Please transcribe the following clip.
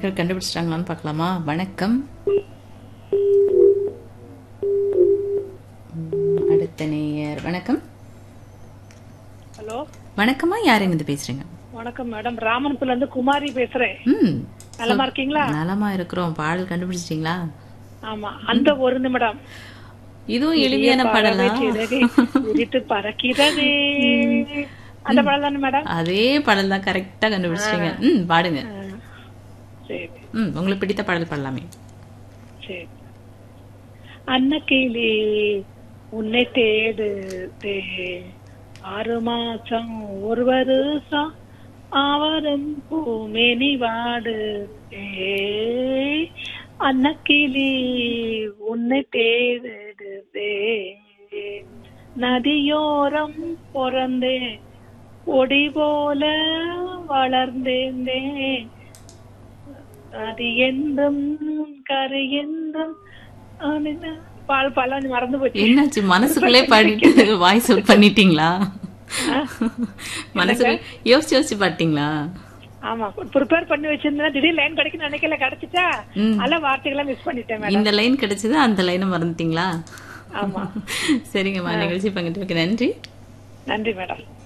நேர்கள் கண்டுபிடிச்சிட்டாங்களான்னு பார்க்கலாமா வணக்கம் உம், அடுத்த நேயர் வணக்கம் ஹலோ வணக்கமா யாருங்க இது பேசுறீங்க வணக்கம் மேடம் ராமன்புல இருந்து குமாரி பேசுறேன் ம் நலமா இருக்கீங்களா நலமா இருக்கிறோம் பாடல் கண்டுபிடிச்சிட்டீங்களா ஆமா அந்த ஒரு நிமிடம் இதுவும் எளிமையான பாடலா சிறகை விரித்து பறக்கிறது அந்த பாடல் தானே மேடம் அதே பாடல் தான் கரெக்டா கண்டுபிடிச்சிட்டீங்க ம் பாடுங்க ஆ, சரி ம் உங்களுக்கு பிடித்த பாடல் பாடலாமே சரி அன்னக்கிளி உன்னை தேடுதே ஆறு மாசம் ஒரு வருஷம் அவரும் பூமேனி வாடுதே அன்னக்கிளி உன்னை தேடுதே நதியோரம் பிறந்தே ஒடி போல வளர்ந்தேந்தே அது என்றும் கரு என்றும் அப்படின்னு பால் பால் மறந்து போச்சு என்னாச்சு மனசுக்குள்ளே பாடிட்டு வாய்ஸ் அவுட் பண்ணிட்டீங்களா மனசுக்குள்ள யோசிச்சு யோசிச்சு பாட்டீங்களா ஆமா ப்ரிப்பேர் பண்ணி வச்சிருந்தேன் திடீர் லைன் கிடைக்கும் நினைக்கல கிடைச்சிட்டா ம். நல்ல வார்த்தைகளை மிஸ் பண்ணிட்டேன் மேடம் இந்த லைன் கிடைச்சது அந்த லைனை மறந்துட்டீங்களா ஆமா சரிங்கம்மா நிகழ்ச்சி பங்கிட்டு நன்றி நன்றி மேடம்